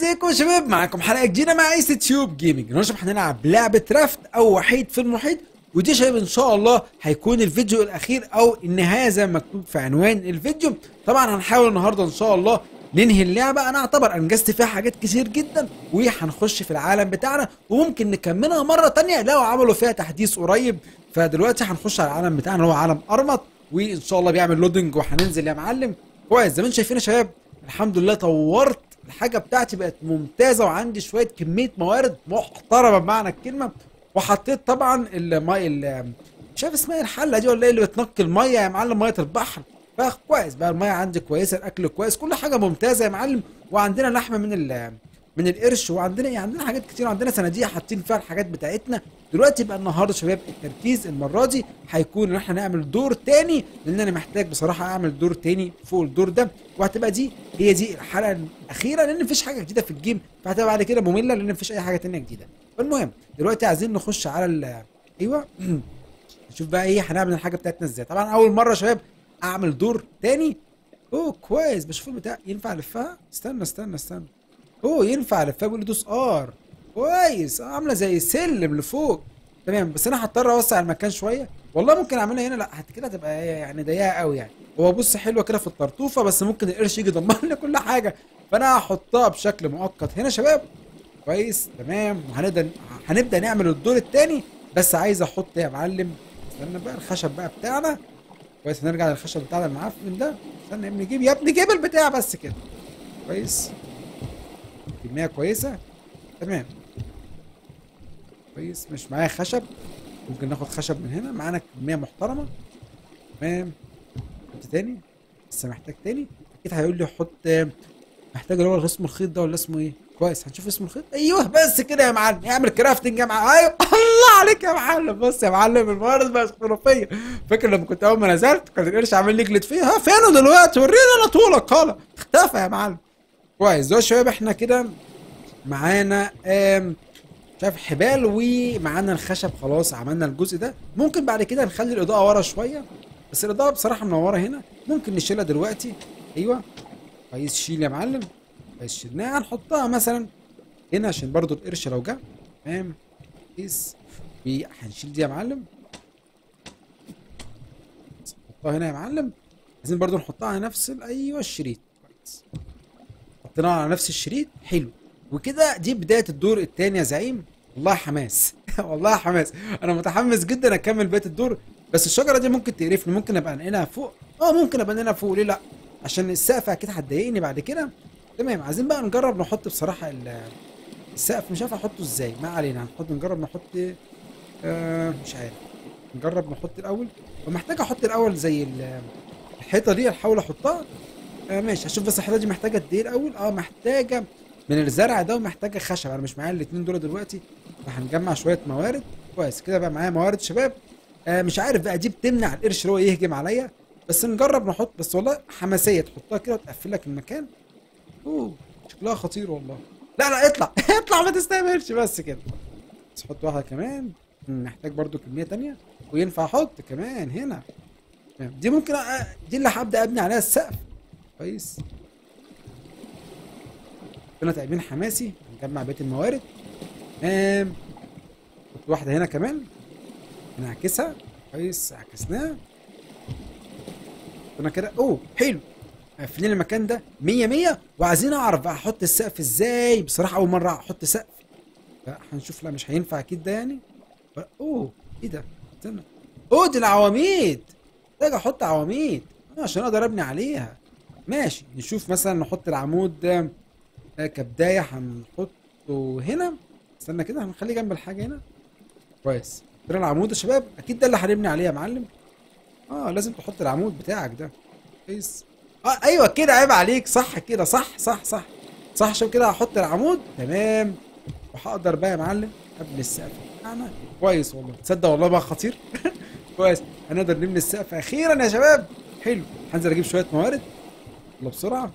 ازيكم يا شباب معاكم حلقه جديده مع ايس تيوب جيمنج النهارده هنلعب لعبه رافت او وحيد في المحيط ودي يا شباب ان شاء الله هيكون الفيديو الاخير او النهايه زي ما مكتوب في عنوان الفيديو طبعا هنحاول النهارده ان شاء الله ننهي اللعبه انا اعتبر انجزت فيها حاجات كتير جدا وهنخش في العالم بتاعنا وممكن نكملها مره تانية لو عملوا فيها تحديث قريب فدلوقتي هنخش على العالم بتاعنا اللي هو عالم ارمط وان شاء الله بيعمل لودنج وهننزل يا معلم كويس زي ما انتم شايفين يا شباب الحمد لله طورت الحاجه بتاعتي بقت ممتازه وعندي شويه كميه موارد محترمه بمعنى الكلمه وحطيت طبعا الماء ال- مش عارف اسمها ايه الحله دي ولا ايه اللي بتنقي الميه يا معلم ميه البحر فكويس بقى الميه عندي كويسه الاكل كويس كل حاجه ممتازه يا معلم وعندنا لحمه من ال من القرش وعندنا ايه عندنا حاجات كتير وعندنا صناديق حاطين فيها الحاجات بتاعتنا دلوقتي بقى النهارده يا شباب التركيز المره دي هيكون ان احنا نعمل دور تاني لان انا محتاج بصراحه اعمل دور تاني فوق الدور ده وهتبقى دي هي دي الحلقه الاخيره لان مفيش حاجه جديده في الجيم فهتبقى بعد كده ممله لان مفيش اي حاجه تانيه جديده فالمهم دلوقتي عايزين نخش على ال ايوه نشوف بقى ايه هنعمل الحاجه بتاعتنا ازاي طبعا اول مره يا شباب اعمل دور تاني اوه كويس بشوف البتاع ينفع الفها استنى استنى استنى اوه ينفع الفها بيقول لي دوس ار كويس آه، عامله زي سلم لفوق تمام بس انا هضطر اوسع المكان شويه والله ممكن اعملها هنا لا هت- كده هتبقى يعني ضيقه قوي يعني هو بص حلوه كده في الطرطوفه بس ممكن القرش يجي يدمر لي كل حاجه فانا هحطها بشكل مؤقت هنا يا شباب كويس تمام وهنبدا هنبدا نعمل الدور الثاني بس عايز احط يا معلم استنى بقى الخشب بقى بتاعنا كويس هنرجع للخشب بتاعنا المعفن ده استنى يا ابني جيب يا ابني جيب البتاع بس كده كويس كميه كويسه تمام كويس مش معايا خشب ممكن ناخد خشب من هنا معانا كميه محترمه تمام حط تاني لسه محتاج تاني اكيد هيقول لي حط محتاج اللي هو اسمه الخيط ده ولا اسمه ايه كويس هنشوف اسمه الخيط ايوه بس كده يا معلم اعمل كرافتنج يا معلم ايوه الله عليك يا معلم بص يا معلم الموارد بقت خرافيه فاكر لما كنت اول ما نزلت كان القرش عامل يجلد فيها فينه دلوقتي ورينا انا طولك خالص اختفى يا معلم كويس ده يا شباب احنا كده معانا آم، مش عارف حبال ومعانا الخشب خلاص عملنا الجزء ده ممكن بعد كده نخلي الاضاءه ورا شويه بس الاضاءه بصراحه منوره هنا ممكن نشيلها دلوقتي ايوه كويس شيل يا معلم كويس شيلناها هنحطها مثلا هنا عشان برضو القرش لو جه تمام كويس وهنشيل دي يا معلم نحطها هنا يا معلم عايزين برضو نحطها على نفس ال- ايوه الشريط كويس حطيناها على نفس الشريط حلو وكده دي بدايه الدور الثاني يا زعيم والله حماس والله حماس انا متحمس جدا اكمل بقيه الدور بس الشجره دي ممكن تقرفني ممكن ابقى انقلها فوق اه ممكن ابقى انقلها فوق ليه لا عشان السقف اكيد هتضايقني بعد كده تمام عايزين بقى نجرب نحط بصراحه ال- السقف مش عارف احطه ازاي ما علينا هنحط نجرب نحط آه مش عارف نجرب نحط الاول ومحتاج احط الاول زي ال- الحيطه دي احاول احطها آه ماشي هشوف بس الحيطه دي محتاجه قد ايه الاول اه محتاجه من الزرع ده ومحتاجه خشب انا مش معايا الاثنين دول دلوقتي فهنجمع شويه موارد كويس كده بقى معايا موارد شباب آه مش عارف بقى دي بتمنع القرش اللي هو يهجم عليا بس نجرب نحط بس والله حماسيه تحطها كده وتقفل لك المكان اوه شكلها خطير والله لا لا اطلع اطلع ما تستهبلش بس كده بس حط واحده كمان مم، محتاج برضو كميه تانية وينفع احط كمان هنا تمام. دي ممكن أ- دي اللي هبدا ابني عليها السقف كويس كنا تعبين حماسي نجمع بقيه الموارد تمام حط واحده هنا كمان نعكسها كويس عكسناها كنا كده اوه حلو قافلين المكان ده 100 100 وعايزين اعرف بقى احط السقف ازاي بصراحه اول مره احط سقف هنشوف لا مش هينفع اكيد ده يعني ف- اوه ايه ده استنى اوه دي العواميد محتاج احط عواميد آه، عشان اقدر ابني عليها ماشي نشوف مثلا نحط العمود ده ده كبدايه هنحطه هنا استنى كده هنخليه جنب الحاجه هنا كويس حطينا العمود يا شباب اكيد ده اللي هنبني عليه يا معلم اه لازم تحط العمود بتاعك ده كويس اه ايوه كده عيب عليك صح كده صح صح صح صح عشان كده هحط العمود تمام وهقدر بقى يا معلم ابني السقف بتاعنا كويس والله تصدق والله بقى خطير كويس هنقدر نبني السقف اخيرا يا شباب حلو هنزل اجيب شويه موارد يلا بسرعه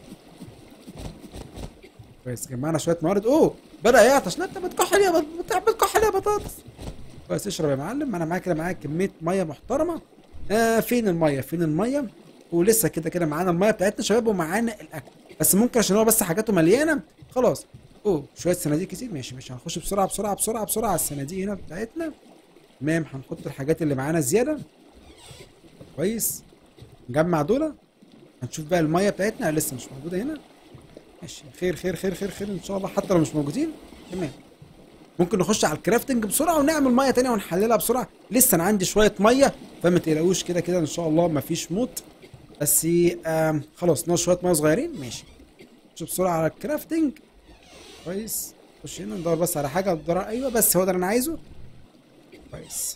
كويس جمعنا شويه موارد اوه بدا يعطش لا انت بتكحل يا بط- بتكحل يا بطاطس كويس اشرب يا معلم انا معاك كده معاك كميه ميه محترمه آه فين الميه فين الميه ولسه كده كده معانا الميه بتاعتنا شباب ومعانا الاكل بس ممكن عشان هو بس حاجاته مليانه خلاص اوه شويه صناديق كتير ماشي ماشي هنخش بسرعه بسرعه بسرعه بسرعه على الصناديق هنا بتاعتنا تمام هنحط الحاجات اللي معانا زياده كويس نجمع دول هنشوف بقى الميه بتاعتنا لسه مش موجوده هنا ماشي خير خير خير خير خير ان شاء الله حتى لو مش موجودين تمام ممكن نخش على الكرافتنج بسرعه ونعمل ميه تانية ونحللها بسرعه لسه انا عندي شويه ميه فما تقلقوش كده كده ان شاء الله مفيش موت بس آم خلاص ناقص شويه ميه صغيرين ماشي نخش بسرعه على الكرافتنج كويس نخش هنا ندور بس على حاجه ندور ايوه بس هو ده اللي انا عايزه كويس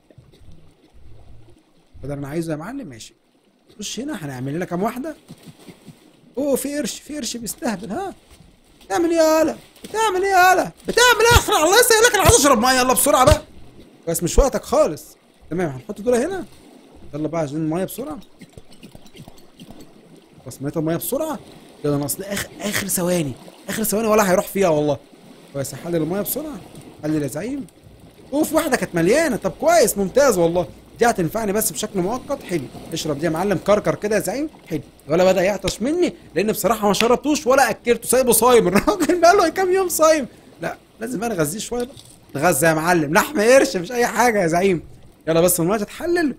هو ده اللي انا عايزه يا معلم ماشي خش هنا هنعمل لنا كام واحده اوه في قرش في قرش بيستهبل ها بتعمل ايه يالا بتعمل ايه يالا بتعمل ايه اخر الله يسهلك انا عايز اشرب ميه يلا بسرعه بقى بس مش وقتك خالص تمام هنحط دول هنا يلا بقى عشان الميه بسرعه بس ميه الميه بسرعه يلا ناقص اخر اخر ثواني اخر ثواني ولا هيروح فيها والله كويس هحلل الميه بسرعه حلل يا زعيم اوف واحده كانت مليانه طب كويس ممتاز والله دي هتنفعني بس بشكل مؤقت حلو اشرب دي يا معلم كركر كده يا زعيم حلو ولا بدا يعطش مني لان بصراحه ما شربتوش ولا اكلته سايبه صايم الراجل بقاله كام يوم صايم لا لازم بقى نغذيه شويه بقى نغذى يا معلم لحم قرش مش اي حاجه يا زعيم يلا بس الميه تتحلل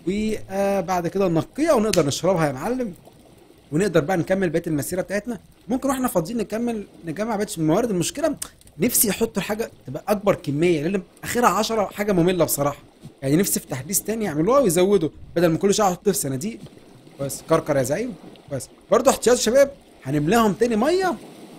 وبعد كده ننقيها ونقدر نشربها يا معلم ونقدر بقى نكمل بقيه المسيره بتاعتنا ممكن واحنا فاضيين نكمل نجمع بقيه الموارد المشكله نفسي يحطوا حاجه تبقى اكبر كميه لان اخرها 10 حاجه ممله بصراحه يعني نفسي في تحديث تاني يعملوها ويزودوا بدل ما كل شويه احط في صناديق بس كركر يا زعيم بس برضه احتياط شباب هنملاهم تاني ميه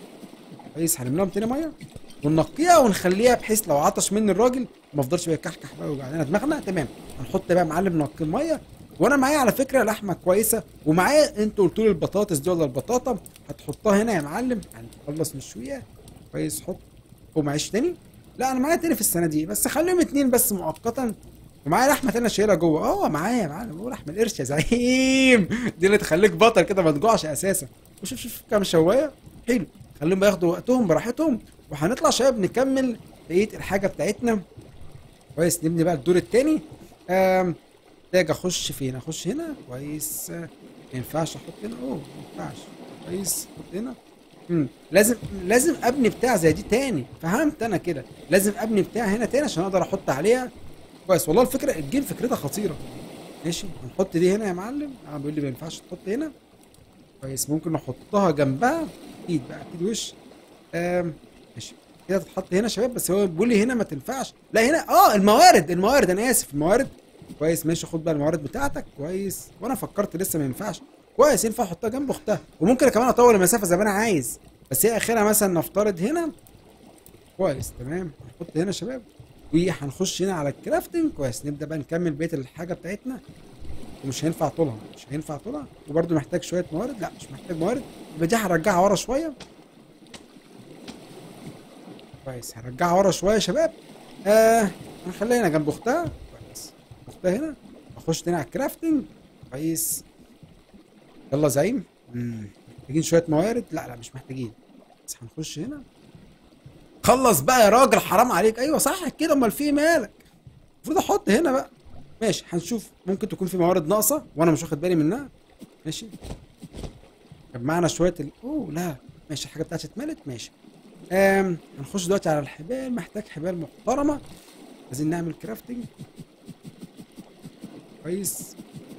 كويس هنملاهم تاني ميه وننقيها ونخليها بحيث لو عطش مني الراجل ما افضلش بقى يكحكح بقى ويوجع لنا دماغنا تمام هنحط بقى معلم نقي الميه وانا معايا على فكره لحمه كويسه ومعايا انتوا قلتوا لي البطاطس دي ولا البطاطا هتحطها هنا يا معلم هنخلص نشويها كويس حط هو معيش تاني لا انا معايا تاني في السنه دي بس خليهم اتنين بس مؤقتا ومعايا لحمه تانية شايلها جوه اه معايا يا معلم هو لحم القرش يا زعيم دي اللي تخليك بطل كده ما تجوعش اساسا وشوف شوف كام شوايه حلو خليهم بقى ياخدوا وقتهم براحتهم وهنطلع شباب نكمل بقيه الحاجه بتاعتنا كويس نبني بقى الدور التاني آم، محتاج اخش فين اخش هنا كويس آه، ما ينفعش احط هنا اوه ما ينفعش كويس احط هنا مم. لازم لازم ابني بتاع زي دي تاني فهمت انا كده لازم ابني بتاع هنا تاني عشان اقدر احط عليها كويس والله الفكره الجيم فكرتها خطيره ماشي هنحط دي هنا يا معلم اه بيقول لي ما ينفعش تحط هنا كويس ممكن نحطها جنبها اكيد بقى اكيد وش آم، ماشي كده تتحط هنا يا شباب بس هو بيقول لي هنا ما تنفعش لا هنا اه الموارد الموارد انا اسف الموارد كويس ماشي خد بقى الموارد بتاعتك كويس وانا فكرت لسه ما ينفعش كويس ينفع احطها جنب اختها وممكن كمان اطول المسافه زي ما انا عايز بس هي اخرها مثلا نفترض هنا كويس تمام هنحط هنا يا شباب وهنخش هنا على الكرافتنج كويس نبدا بقى نكمل بقيه الحاجه بتاعتنا ومش هينفع طولها مش هينفع طولها وبرده محتاج شويه موارد لا مش محتاج موارد يبقى دي هرجعها ورا شويه كويس هرجعها ورا شويه يا شباب آه هنخليها هنا جنب اختها كويس اختها هنا اخش تاني على الكرافتنج كويس يلا يا زعيم مم. محتاجين شويه موارد لا لا مش محتاجين بس هنخش هنا خلص بقى يا راجل حرام عليك ايوه صح كده امال في إيه مالك المفروض احط هنا بقى ماشي هنشوف ممكن تكون في موارد ناقصه وانا مش واخد بالي منها ماشي جمعنا شويه ال... اوه لا ماشي الحاجه بتاعتي اتملت ماشي آم هنخش دلوقتي على الحبال محتاج حبال محترمه عايزين نعمل كرافتنج كويس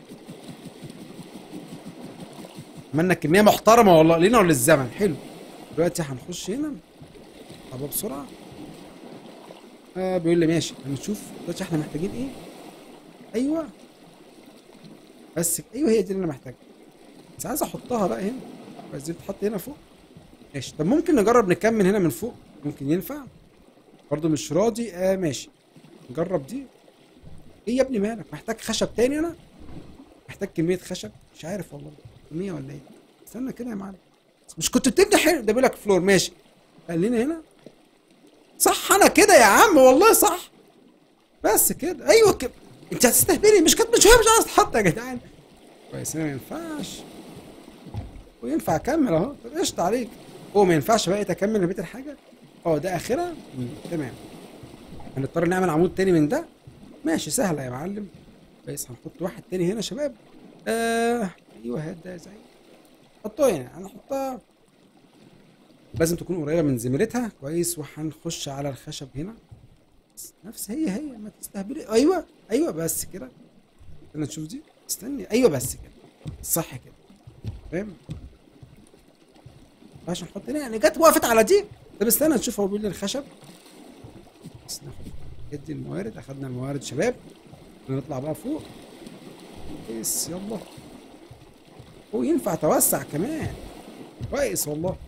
عملنا كميه محترمه والله لينا وللزمن حلو دلوقتي هنخش هنا طب بسرعه آه بيقول لي ماشي هنشوف دلوقتي احنا محتاجين ايه ايوه بس ايوه هي دي اللي انا محتاجها بس عايز احطها بقى هنا بس دي تتحط هنا فوق ماشي طب ممكن نجرب نكمل هنا من فوق ممكن ينفع برضو مش راضي آه ماشي نجرب دي ايه يا ابني مالك محتاج خشب تاني انا محتاج كميه خشب مش عارف والله كميه ولا ايه استنى كده يا معلم مش كنت بتبني حلو ده بيقول لك فلور ماشي خلينا هنا صح انا كده يا عم والله صح بس كده ايوه كده انت هتستهبلي مش كانت مش هي مش عايز تحط يا جدعان كويس هنا ما ينفعش وينفع اكمل اهو طب قشطه عليك هو ما ينفعش بقى اكمل لبيت الحاجه اه ده اخرها مم، تمام هنضطر نعمل عمود تاني من ده ماشي سهله يا معلم كويس هنحط واحد تاني هنا يا شباب آه ايوه هات ده يا زعيم حطه هنا هنحطها لازم تكون قريبه من زميلتها كويس وهنخش على الخشب هنا نفس هي هي ما تستهبلي ايوه ايوه بس كده استنى تشوف دي استني ايوه بس كده صح كده فاهم عشان نحط هنا يعني جت وقفت على دي طب استنى نشوف هو بيقول لي الخشب بس ناخد ادي الموارد اخدنا الموارد شباب نطلع بقى فوق كويس يلا هو ينفع توسع كمان كويس والله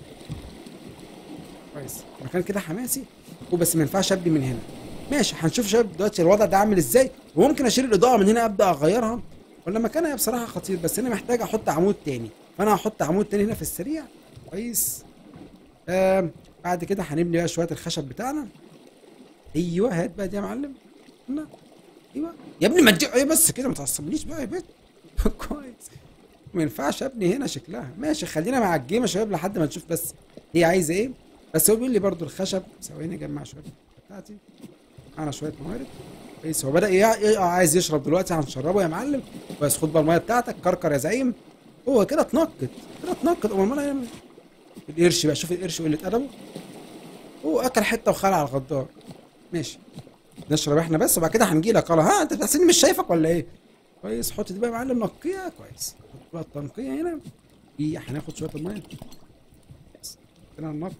كويس مكان كده حماسي وبس ما ينفعش ابني من هنا ماشي هنشوف شباب دلوقتي الوضع ده عامل ازاي وممكن اشيل الاضاءه من هنا ابدا اغيرها ولا مكانها بصراحه خطير بس انا محتاج احط عمود تاني فانا هحط عمود تاني هنا في السريع كويس آه بعد كده هنبني بقى شويه الخشب بتاعنا ايوه هات بقى دي يا معلم هنا ايوه يا ابني ما تجي- ايه بس كده ما تعصبنيش بقى يا بنت كويس ما ينفعش ابني هنا شكلها ماشي خلينا مع الجيم يا شباب لحد ما نشوف بس هي عايزه ايه بس هو بيقول لي برضو الخشب ثواني اجمع شويه بتاعتي معانا شويه موارد كويس هو بدا يع- يقع عايز يشرب دلوقتي هنشربه يا معلم بس خد بقى الميه بتاعتك كركر يا زعيم هو كده اتنقط كده اتنقط امال ما يعمل القرش بقى شوف القرش وقله ادبه هو اكل حته وخلع على الغدار ماشي نشرب احنا بس وبعد كده هنجي لك قال ها انت بتحسني مش شايفك ولا ايه كويس حط دي بقى يا معلم نقيه كويس حط بقى التنقيه هنا في هناخد شويه الميه بس. كده ننقي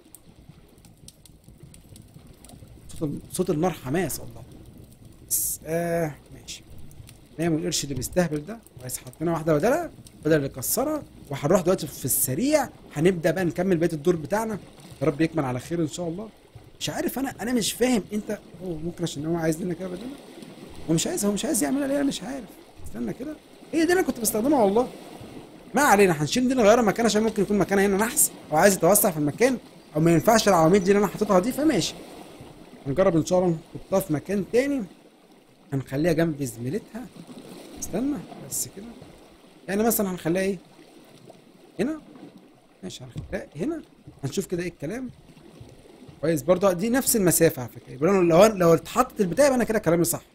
صوت صوت النار حماس والله بس آه ماشي نعمل القرش اللي بيستهبل ده كويس حطينا واحده بدلها بدل اللي كسرها وهنروح دلوقتي في السريع هنبدا بقى نكمل بقيه الدور بتاعنا يا رب يكمل على خير ان شاء الله مش عارف انا انا مش فاهم انت هو ممكن عشان هو عايز لنا كده بدلها هو مش عايز هو مش عايز يعملها ليه انا مش عارف استنى كده هي دي انا كنت بستخدمها والله ما علينا هنشيل دي نغيرها مكان عشان ممكن يكون مكانها هنا نحس او عايز يتوسع في المكان او ما ينفعش العواميد دي اللي انا حاططها دي فماشي هنجرب ان شاء الله نحطها في مكان تاني هنخليها جنب زميلتها استنى بس كده يعني مثلا هنخليها ايه هنا ماشي هنخليها هنا هنشوف كده ايه الكلام كويس برضه دي نفس المسافه على فكره يبقى أنا لو لو اتحطت البدايه يبقى انا كده كلامي صح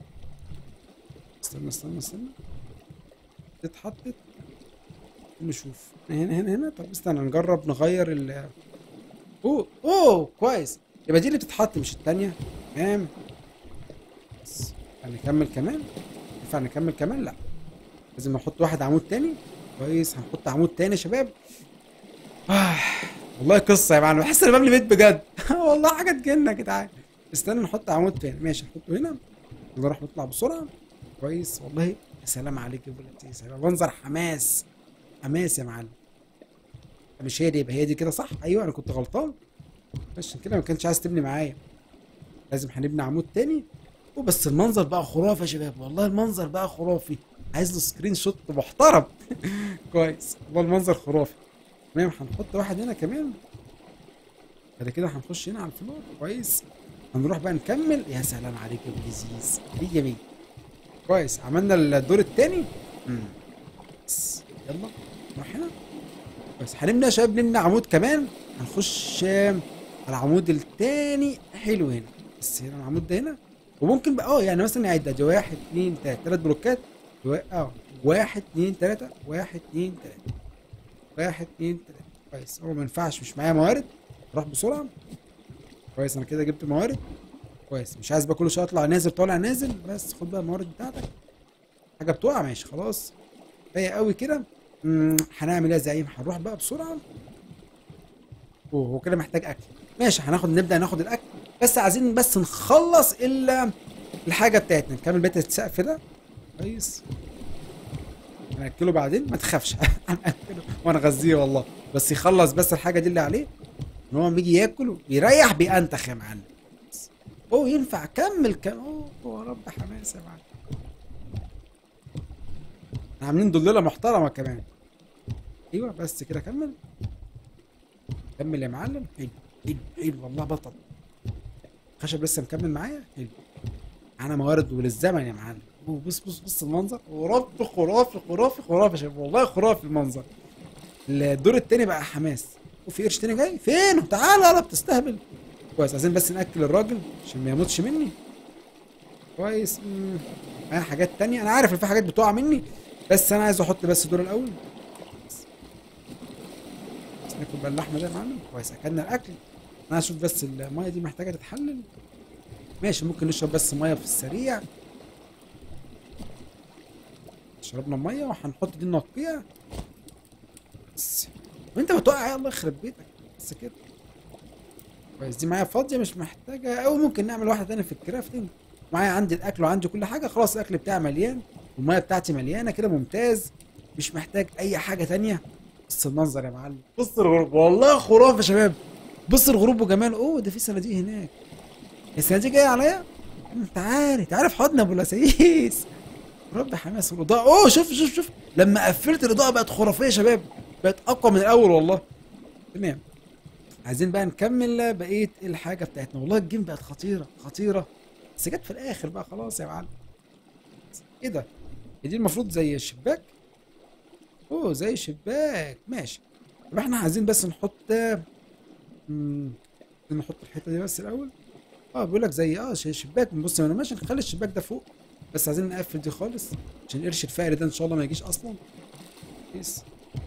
استنى استنى استنى دي اتحطت نشوف هنا هنا هنا طب استنى نجرب نغير ال اوه اوه كويس يبقى دي اللي بتتحط مش التانية تمام بس هنكمل كمان ينفع نكمل كمان لا لازم نحط واحد عمود تاني كويس هنحط عمود تاني يا شباب آه. والله قصه يا معلم بحس اني ببني بيت بجد والله حاجه تجن يا جدعان استنى نحط عمود تاني ماشي نحطه هنا نروح نطلع بسرعه كويس والله يا سلام عليك يا بولتي يا سلام منظر حماس حماس يا معلم مش هي دي يبقى هي دي كده صح ايوه انا كنت غلطان عشان كده ما كانش عايز تبني معايا لازم هنبني عمود تاني وبس المنظر بقى خرافي يا شباب والله المنظر بقى خرافي عايز له سكرين شوت محترم كويس والله المنظر خرافي تمام هنحط واحد هنا كمان بعد كده هنخش هنا على الفلور كويس هنروح بقى نكمل يا سلام عليك يا ابو لذيذ مية مية كويس عملنا الدور التاني مم. بس يلا نروح هنا بس هنبني يا شباب نبني عمود كمان هنخش آم، على العمود التاني حلو هنا بس هنا العمود ده هنا وممكن بقى اه يعني مثلا نعد ادي واحد اتنين تلاته تلات بلوكات و- اه واحد اتنين تلاته واحد اتنين تلاته واحد اتنين تلاته كويس هو ما ينفعش مش معايا موارد اروح بسرعه كويس انا كده جبت موارد كويس مش عايز بقى كل شويه اطلع نازل طالع نازل بس خد بقى الموارد بتاعتك حاجه بتقع ماشي خلاص كفايه قوي كده مم، هنعمل ايه يا زعيم هنروح بقى بسرعه اوه هو كده محتاج اكل ماشي هناخد نبدا ناخد الاكل بس عايزين بس نخلص ال الحاجه بتاعتنا نكمل بيت السقف ده كويس هناكله بعدين ما تخافش هناكله وهنغذيه والله بس يخلص بس الحاجه دي اللي عليه ان هو بيجي ياكل ويريح بينتخ يا معلم اوه ينفع كمل كم اوه يا رب حماس يا معلم احنا عاملين ضليله محترمه كمان ايوه بس كده كمل كمل يا معلم حلو حلو حلو والله بطل خشب لسه مكمل معايا حلو انا موارد وللزمن يا معلم أوه، بص بص بص المنظر ورب خرافي خرافي خرافي يا شباب والله خرافي المنظر الدور التاني بقى حماس وفي قرش تاني جاي فين تعالى يلا بتستهبل كويس عايزين بس ناكل الراجل عشان ما يموتش مني كويس مم. معايا حاجات تانية انا عارف ان في حاجات بتقع مني بس انا عايز احط بس دور الاول ناكل بقى اللحمه ده يا معلم كويس اكلنا الاكل انا اشوف بس الميه دي محتاجه تتحلل ماشي ممكن نشرب بس ميه في السريع شربنا ميه وهنحط دي ننقيها بس وانت بتوقع يا الله يخرب بيتك بس كده كويس دي معايا فاضيه مش محتاجه او ممكن نعمل واحده تانية في الكرافتنج معايا عندي الاكل وعندي كل حاجه خلاص الاكل بتاعي مليان والميه بتاعتي مليانه كده ممتاز مش محتاج اي حاجه تانية بص المنظر يا معلم بص الغروب والله خرافه يا شباب بص الغروب وجمال اوه ده في صناديق هناك الصناديق جايه عليا انت عارف انت عارف حضن ابو لسيس رب حماس الاضاءه اوه شوف شوف شوف لما قفلت الاضاءه بقت خرافيه يا شباب بقت اقوى من الاول والله تمام عايزين بقى نكمل بقيه الحاجه بتاعتنا والله الجيم بقت خطيره خطيره بس جت في الاخر بقى خلاص يا معلم ايه ده هي دي المفروض زي الشباك اوه زي شباك ماشي طب احنا عايزين بس نحط مم، نحط الحته دي بس الاول اه بيقول لك زي اه شي- شباك بص انا ماشي نخلي الشباك ده فوق بس عايزين نقفل دي خالص عشان القرش الفقري ده ان شاء الله ما يجيش اصلا كويس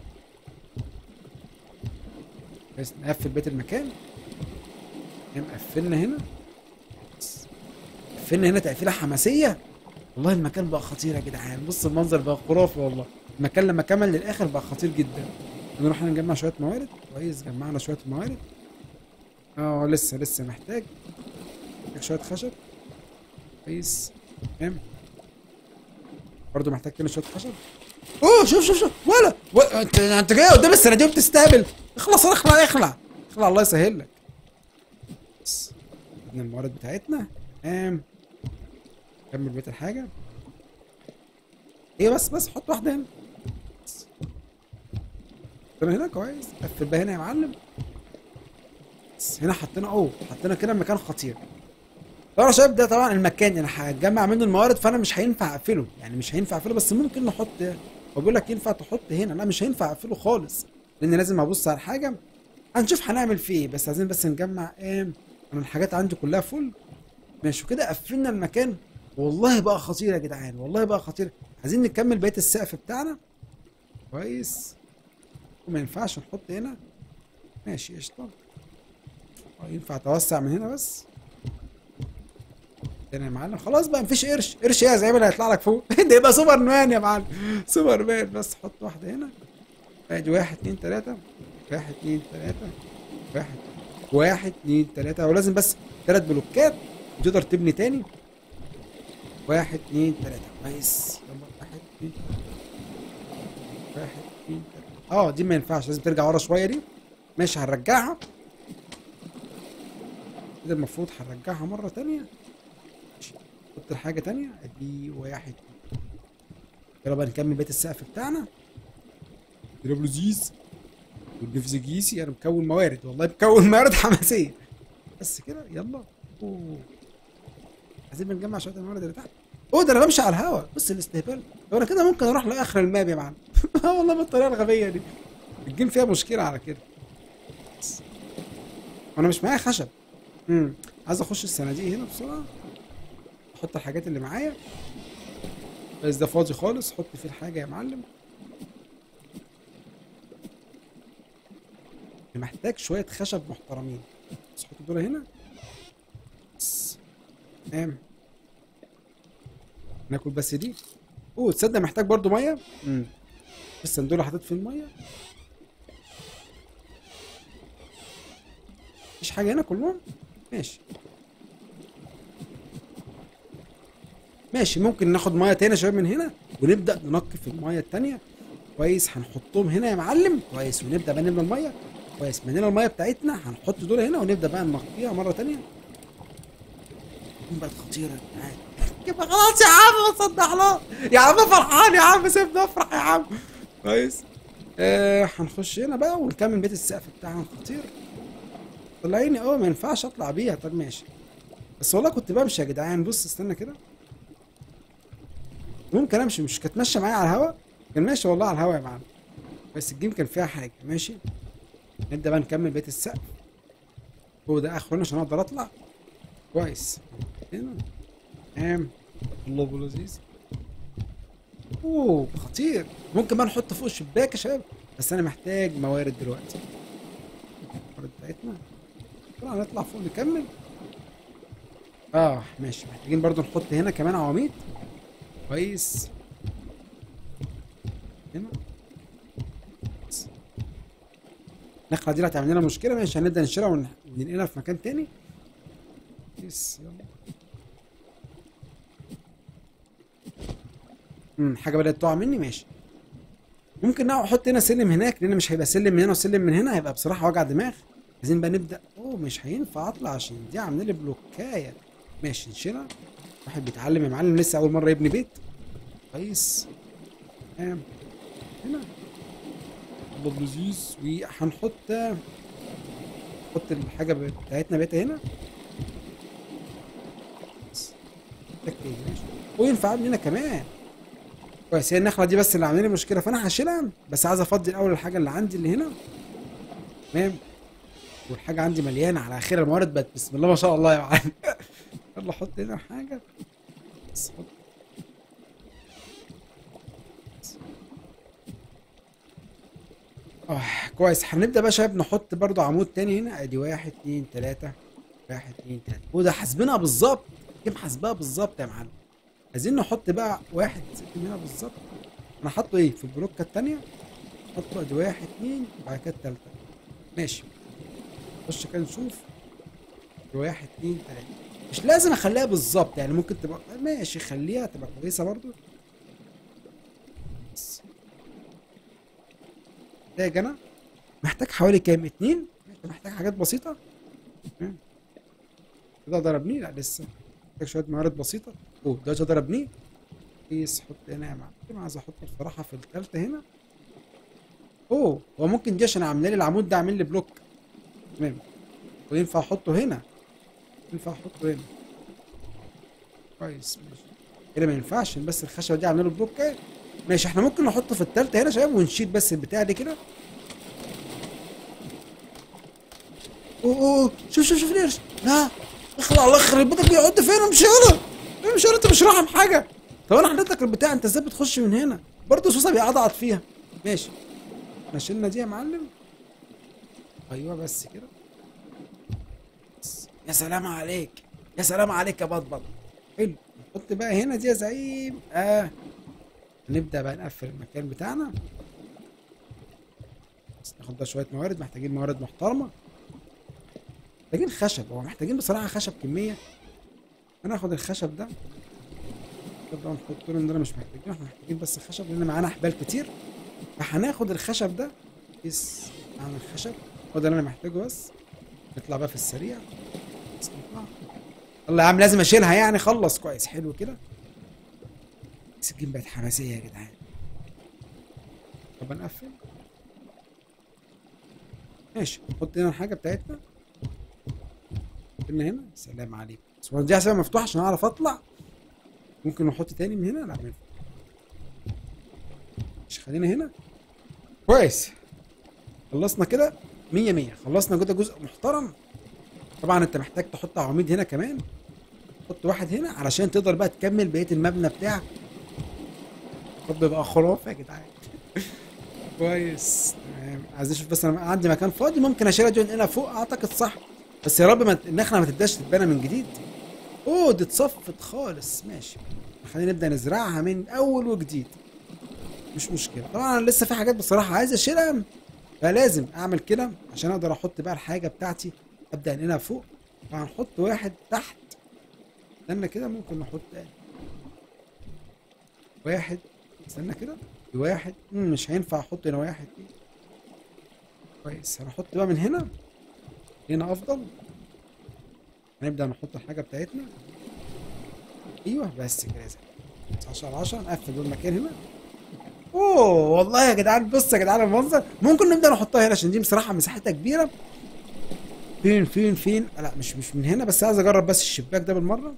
بس نقفل بيت المكان نعم قفلنا هنا بس. قفلنا هنا تقفيله حماسيه والله المكان بقى خطير يا جدعان بص المنظر بقى خرافي والله المكان لما كمل للاخر بقى خطير جدا نروح نجمع شويه موارد كويس جمعنا شويه موارد اه لسه لسه محتاج محتاج شويه خشب كويس تمام برضه محتاج تاني شويه خشب اوه شوف شوف شوف ولا و... انت انت جاي قدام الصناديق وبتستهبل اخلص اخلع اخلع اخلع الله يسهل لك بس خدنا الموارد بتاعتنا تمام كمل بقيه الحاجه ايه بس بس حط واحده هنا بس. حطينا هنا كويس قفل بقى هنا يا معلم بس هنا حطينا اوه حطينا كده مكان خطير طبعا يا شباب ده طبعا المكان انا هجمع منه الموارد فانا مش هينفع اقفله يعني مش هينفع اقفله بس ممكن نحط هو بيقول لك ينفع تحط هنا لا مش هينفع اقفله خالص لان لازم ابص على الحاجه هنشوف هنعمل فيه ايه بس عايزين بس نجمع ايه انا الحاجات عندي كلها فل ماشي وكده قفلنا المكان والله بقى خطير يا جدعان والله بقى خطير عايزين نكمل بقيه السقف بتاعنا كويس وما ينفعش نحط هنا ماشي قشطه اه ينفع توسع من هنا بس تاني يا معلم خلاص بقى مفيش قرش قرش ايه يا زعيم اللي هيطلع لك فوق ده يبقى سوبر مان يا معلم سوبر مان بس حط واحده هنا ادي واحد اتنين تلاته واحد اتنين تلاته واحد واحد اتنين تلاته ولازم بس تلات بلوكات وتقدر تبني تاني واحد اتنين تلاته كويس يلا واحد اتنين واحد اتنين تلاته اه دي ما ينفعش لازم ترجع ورا شويه دي ماشي هنرجعها كده المفروض هنرجعها مره تانيه حط الحاجة تانية ادي واحد يلا بقى نكمل بيت السقف بتاعنا يضرب له زيز والنفس جيسي انا مكون موارد والله مكون موارد حماسية بس كده يلا اوه عايزين نجمع شوية الموارد اللي تحت اوه ده انا بمشي على الهوا بص الاستهبال طب انا كده ممكن اروح لاخر الماب يا معلم اه والله بالطريقة الغبية دي الجيم فيها مشكلة على كده بس. وانا مش معايا خشب امم عايز اخش الصناديق هنا بسرعة احط الحاجات اللي معايا بس ده فاضي خالص حط فيه الحاجه يا معلم محتاج شويه خشب محترمين بس حط دول هنا بس تمام ناكل بس دي اوه تصدق محتاج برضو ميه امم بس دول حطيت فيه الميه مفيش حاجه هنا كلهم ماشي ماشي ممكن ناخد ميه تاني شويه من هنا ونبدا ننقي في الميه التانيه كويس هنحطهم هنا يا معلم كويس ونبدا بقى نملى الميه كويس ملينا الميه بتاعتنا هنحط دول هنا ونبدا بقى ننقيها مره تانيه بقت خطيره يا جدعان يبقى خلاص يا عم صدق الله يا عم فرحان يا عم سيبني افرح يا عم كويس آه هنخش هنا بقى ونكمل بيت السقف بتاعنا الخطير طلعيني اه ما ينفعش اطلع بيها طب ماشي بس والله كنت بمشي يا جدعان بص استنى كده ممكن امشي مش كانت ماشيه معايا على الهوا كان ماشي والله على الهوا يا معلم بس الجيم كان فيها حاجه ماشي نبدا بقى نكمل بقيه السقف هو ده اخرنا عشان اقدر اطلع كويس هنا تمام الله ابو لذيذ اوه خطير ممكن بقى نحط فوق الشباك يا شباب بس انا محتاج موارد دلوقتي يلا نطلع فوق نكمل اه ماشي محتاجين برضو نحط هنا كمان عواميد كويس هنا بس. النخلة دي اللي هتعمل لنا مشكلة ماشي هنبدأ نشيلها ون- وننقلها في مكان تاني كويس يلا امم حاجة بدأت تقع مني ماشي ممكن نقعد احط هنا سلم هناك لان مش هيبقى سلم من هنا وسلم من هنا هيبقى بصراحه وجع دماغ عايزين بقى نبدا اوه مش هينفع اطلع عشان دي عامله لي بلوكايه ماشي نشيلها واحد بيتعلم يا معلم لسه اول مره يبني بيت كويس تمام هنا الله لذيذ وهنحط نحط الحاجه بتاعتنا بيتها هنا بس. تك إيه، ماشي وينفع ابني هنا كمان كويس هي النخله دي بس اللي عامله لي مشكله فانا هشيلها بس عايز افضي الاول الحاجه اللي عندي اللي هنا تمام والحاجه عندي مليانه على اخرها الموارد بقت بسم الله ما شاء الله يا معلم يلا حط هنا حاجه بس حط بس. اه كويس هنبدا بقى يا شباب نحط برضو عمود تاني هنا ادي واحد اتنين تلاته واحد اتنين تلاته وده حاسبينها بالظبط كيف حاسبها بالظبط يا معلم عايزين نحط بقى واحد ستين هنا بالظبط انا حاطه ايه في البلوكه التانية حطه ادي واحد اتنين وبعد كده التالتة ماشي نخش كده نشوف ادي واحد اتنين تلاته مش لازم اخليها بالظبط يعني ممكن تبقى ماشي خليها تبقى كويسه برضو بس. محتاج انا محتاج حوالي كام اتنين ماشي، محتاج حاجات بسيطه تمام. كده ضربني لا لسه محتاج شويه موارد بسيطه اوه ده اقدر ابنيه كيس حط هنا يا معلم عايز احطه بصراحه في الثالثه هنا اوه هو ممكن دي عشان عامله لي العمود ده عامل لي بلوك تمام وينفع احطه هنا ينفع احطه هنا كويس ماشي كده ما ينفعش عشان بس الخشبه دي عامله له بلوك اهي. ماشي احنا ممكن نحطه في الثالثه هنا يا شباب ونشيل بس البتاع دي كده اوه اوه شوف شوف شوف القرش لا اخلع الله يخرب بيتك بيقعد فين امشي يلا امشي يلا انت مش راحم حاجه طب انا حطيت لك البتاع انت ازاي بتخش من هنا برضه سوسه بيقعد فيها ماشي احنا شلنا دي يا معلم ايوه بس كده بس. يا سلام عليك يا سلام عليك يا بطبط حلو نحط بقى هنا دي يا زعيم اه نبدا بقى نقفل المكان بتاعنا بس ناخد بقى شويه موارد محتاجين موارد محترمه محتاجين خشب هو محتاجين بصراحه خشب كميه انا اخد الخشب ده طبعا نحط له ان انا مش محتاجين احنا محتاجين بس خشب لان معانا حبال كتير فهناخد الخشب ده قيس معانا الخشب هو ده اللي انا محتاجه بس نطلع بقى في السريع بس نطلع يلا يا عم لازم اشيلها يعني خلص كويس حلو كده بس الجيم بقت حماسيه يا جدعان طب نقفل ماشي نحط هنا الحاجه بتاعتنا قلنا هنا سلام عليكم بس هو دي حسابها مفتوحه عشان اعرف اطلع ممكن نحط تاني من هنا لا ما ينفعش. مش خلينا هنا كويس خلصنا كده مية مية خلصنا كده جزء محترم طبعا انت محتاج تحط عواميد هنا كمان حط واحد هنا علشان تقدر بقى تكمل بقيه المبنى بتاعك رب يبقى خرافه يا جدعان كويس تمام عايز اشوف بس انا عندي مكان فاضي ممكن اشيلها دي هنا فوق اعتقد صح بس يا رب ما النخله ما تبداش تتبنى من جديد اوه دي اتصفت خالص ماشي خلينا نبدا نزرعها من اول وجديد مش مشكله طبعا انا لسه في حاجات بصراحه عايز اشيلها فلازم اعمل كده عشان اقدر احط بقى الحاجه بتاعتي ابدا انقلها فوق فهنحط واحد تحت استنى كده ممكن نحط ايه واحد استنى كده واحد مم، مش هينفع احط هنا واحد دي كويس هنحط بقى من هنا هنا افضل هنبدا نحط الحاجه بتاعتنا ايوه بس كده يا زلمه 10 على 10 نقفل بقى المكان هنا اوه والله يا جدعان بص يا جدعان المنظر ممكن نبدا نحطها هنا عشان دي بصراحه مساحتها كبيره فين فين فين لا مش مش من هنا بس عايز اجرب بس الشباك ده بالمره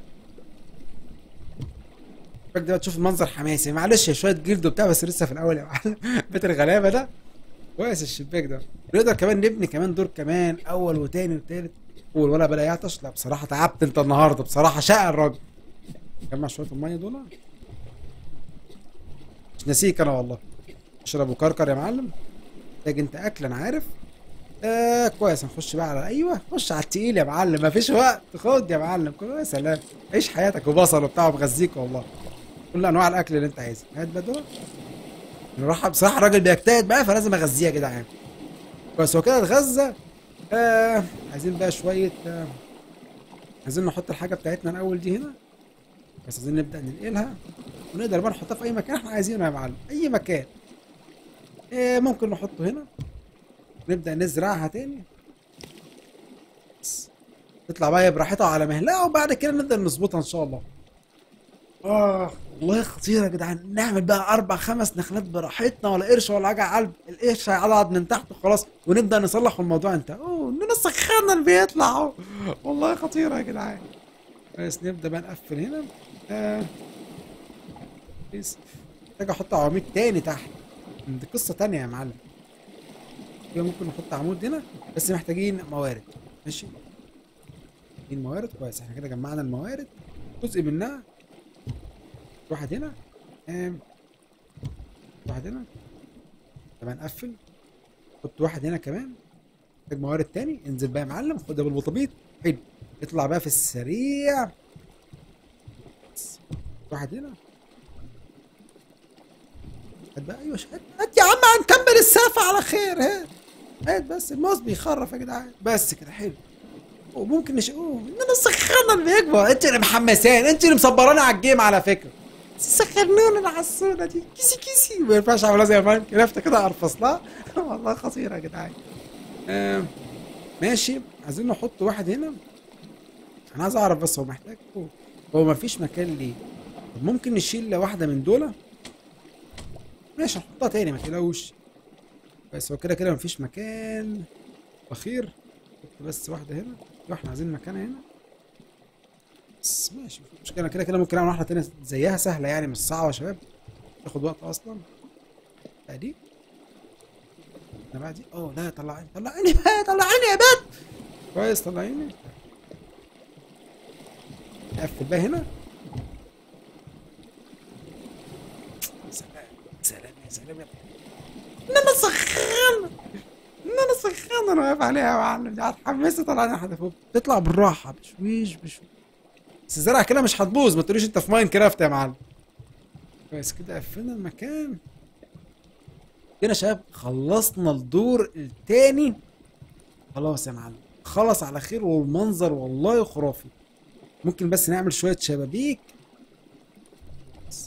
الشباك ده تشوف المنظر حماسي معلش شويه جلد وبتاع بس لسه في الاول يا معلم بيت الغلابه ده كويس الشباك ده نقدر كمان نبني كمان دور كمان اول وتاني وتالت قول ولا بلا يعطش لا بصراحه تعبت انت النهارده بصراحه شقى الراجل جمع شويه الميه دول مش ناسيك انا والله اشرب وكركر يا معلم محتاج انت اكل انا عارف آه كويس نخش بقى على ايوه خش على التقيل يا معلم مفيش وقت خد يا معلم يا سلام عيش حياتك وبصل وبتاع ومغذيك والله كل انواع الاكل اللي انت عايزها هات بقى دول نروح بصراحه الراجل بيجتهد بقى فلازم اغذيه يا جدعان كويس هو كده اتغذى آه عايزين بقى شويه آه عايزين نحط الحاجه بتاعتنا الاول دي هنا بس عايزين نبدا ننقلها ونقدر بقى نحطها في اي مكان احنا عايزينه يا معلم اي مكان إيه ممكن نحطه هنا نبدا نزرعها تاني بس. تطلع بقى براحتها على مهلها وبعد كده نبدا نظبطها ان شاء الله اه والله خطيره يا جدعان نعمل بقى اربع خمس نخلات براحتنا ولا قرش ولا حاجه علب القرش هيقعد من تحت وخلاص ونبدا نصلح والموضوع انتهى اوه اننا سخنا اللي بيطلع اهو والله خطيره يا جدعان بس نبدا بقى نقفل هنا آه. بس محتاج احط عواميد تاني تحت دي قصه تانية يا معلم كده ممكن نحط عمود هنا بس محتاجين موارد ماشي محتاجين موارد كويس احنا كده جمعنا الموارد جزء منها واحد هنا آم. واحد هنا طب هنقفل حط واحد هنا كمان محتاج موارد تاني انزل بقى يا معلم خد ده بالبطابيط حلو اطلع بقى في السريع بس. واحد هنا هات بقى ايوه هات هات يا عم هنكمل السقف على خير هات هات بس الماوس بيخرف يا جدعان بس كده حلو وممكن نش اوه اننا سخنا اللي بيكبر انت اللي محمسان انت اللي مصبراني على الجيم على فكره سخنونا العسوله دي كيسي كيسي ما ينفعش اعملها زي ما كرفت كده ارفص لها والله خطيره يا جدعان آه ماشي عايزين نحط واحد هنا انا عايز اعرف بس هو محتاج هو, هو ما فيش مكان ليه طب ممكن نشيل واحده من دول ماشي نحطها تاني ما تقلقوش بس هو كده كده ما فيش مكان اخير حط بس واحده هنا واحنا عايزين مكانها هنا بس ماشي مفيش مشكله كده كده ممكن اعمل واحده تانية زيها سهله يعني مش صعبه يا شباب تاخد وقت اصلا ادي انا بقى دي اه لا طلعيني طلعيني بقى طلعيني يا بنت كويس طلعيني نقفل بقى هنا سلام سلام يا سلام يا انما سخان انما سخان انا واقف عليها يا معلم دي هتحمسي طلعنا حد فوق تطلع بالراحه بشويش بشويش بس الزرعه كده مش هتبوظ ما تقوليش انت في ماين كرافت يا معلم كويس كده قفلنا المكان كده يا شباب خلصنا الدور التاني خلاص يا معلم خلص على خير والمنظر والله خرافي ممكن بس نعمل شويه شبابيك بس.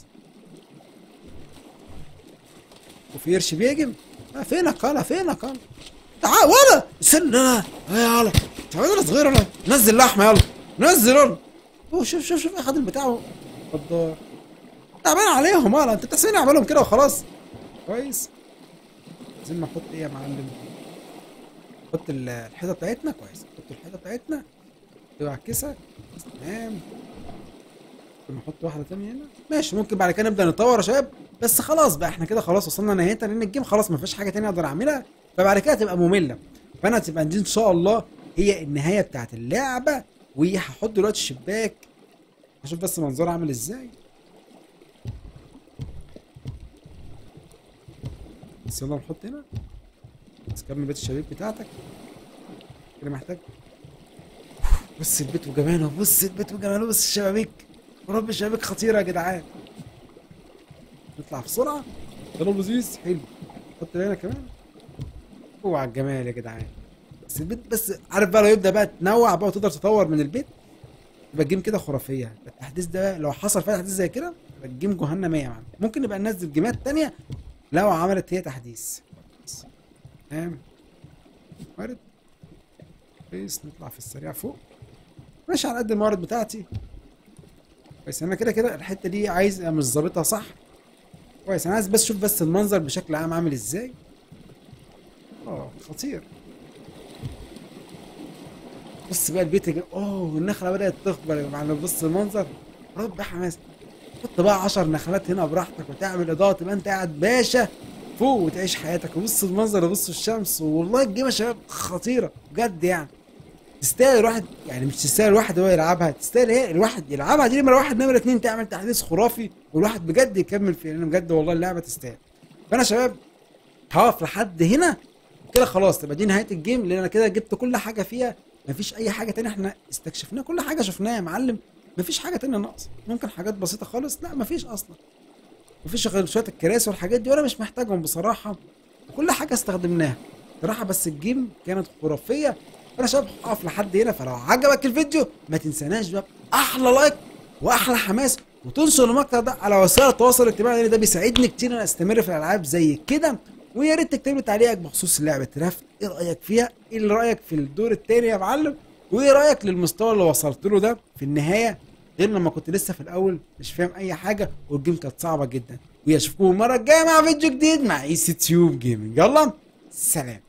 وفي قرش بيهجم آه فينك يلا فينك يلا تعال ولا استنى لا يلا تعال يلا صغير يلا نزل لحمه يلا نزل يلا اوه شوف شوف شوف اخد البتاع غدار تعبان عليهم يلا انت تحسين اعملهم كده وخلاص كويس عايزين نحط ايه يا معلم نحط ال- الحيطه بتاعتنا كويس نحط الحيطه بتاعتنا تعكسها تمام ممكن نحط واحده تانية هنا ماشي ممكن بعد كده نبدا نطور يا شباب بس خلاص بقى احنا كده خلاص وصلنا نهايتها لان الجيم خلاص ما فيش حاجه تانية اقدر اعملها فبعد كده تبقى ممله فانا تبقى دي ان شاء الله هي النهايه بتاعت اللعبه وهحط دلوقتي الشباك اشوف بس منظرها عامل ازاي بس يلا نحط هنا بس كمل بيت الشبابيك بتاعتك كده محتاج بص البيت وجماله بص البيت وجماله بص الشبابيك ورب الشبابيك خطيره يا جدعان نطلع بسرعه يلا لذيذ حلو حط هنا كمان اوعى الجمال يا جدعان بس البيت بس عارف بقى لو يبدا بقى تنوع بقى وتقدر تطور من البيت يبقى الجيم كده خرافيه التحديث ده لو حصل فيها تحديث زي كده يبقى الجيم جهنم يا معلم ممكن نبقى ننزل جيمات تانية لو عملت هي تحديث بس. تمام وارد كويس نطلع في السريع فوق ماشي على قد الموارد بتاعتي كويس انا كده كده الحته دي عايز مش ظابطها صح كويس انا عايز بس اشوف بس المنظر بشكل عام عامل ازاي اه خطير بص بقى البيت يا اوه النخله بدات تخبر يا معلم بص المنظر رب حماس حط بقى 10 نخلات هنا براحتك وتعمل اضاءه تبقى انت قاعد باشا فوق وتعيش حياتك وبص المنظر وبص الشمس والله الجيم يا شباب خطيره بجد يعني تستاهل الواحد يعني مش تستاهل الواحد هو يلعبها تستاهل ايه الواحد يلعبها دي نمره واحد نمره اتنين تعمل تحديث خرافي والواحد بجد يكمل فيه لان بجد والله اللعبه تستاهل فانا يا شباب هقف لحد هنا وكده خلاص تبقى دي نهايه الجيم لان انا كده جبت كل حاجه فيها مفيش اي حاجه تانية احنا استكشفناها كل حاجه شفناها يا معلم مفيش حاجه تانية ناقصه ممكن حاجات بسيطه خالص لا مفيش اصلا مفيش غير شويه الكراسي والحاجات دي وانا مش محتاجهم بصراحه وكل حاجه استخدمناها بصراحه بس الجيم كانت خرافيه انا شباب هقف لحد هنا فلو عجبك الفيديو ما تنساناش بقى احلى لايك واحلى حماس وتنشر المقطع ده على وسائل التواصل الاجتماعي لان ده بيساعدني كتير ان انا استمر في الالعاب زي كده ويا ريت تكتب لي تعليقك بخصوص لعبه رافت ايه رايك فيها ايه اللي رايك في الدور الثاني يا معلم وايه رايك للمستوى اللي وصلت له ده في النهايه غير لما كنت لسه في الاول مش فاهم اي حاجه والجيم كانت صعبه جدا واشوفكم المره الجايه مع فيديو جديد مع اي سي تيوب جيمنج يلا سلام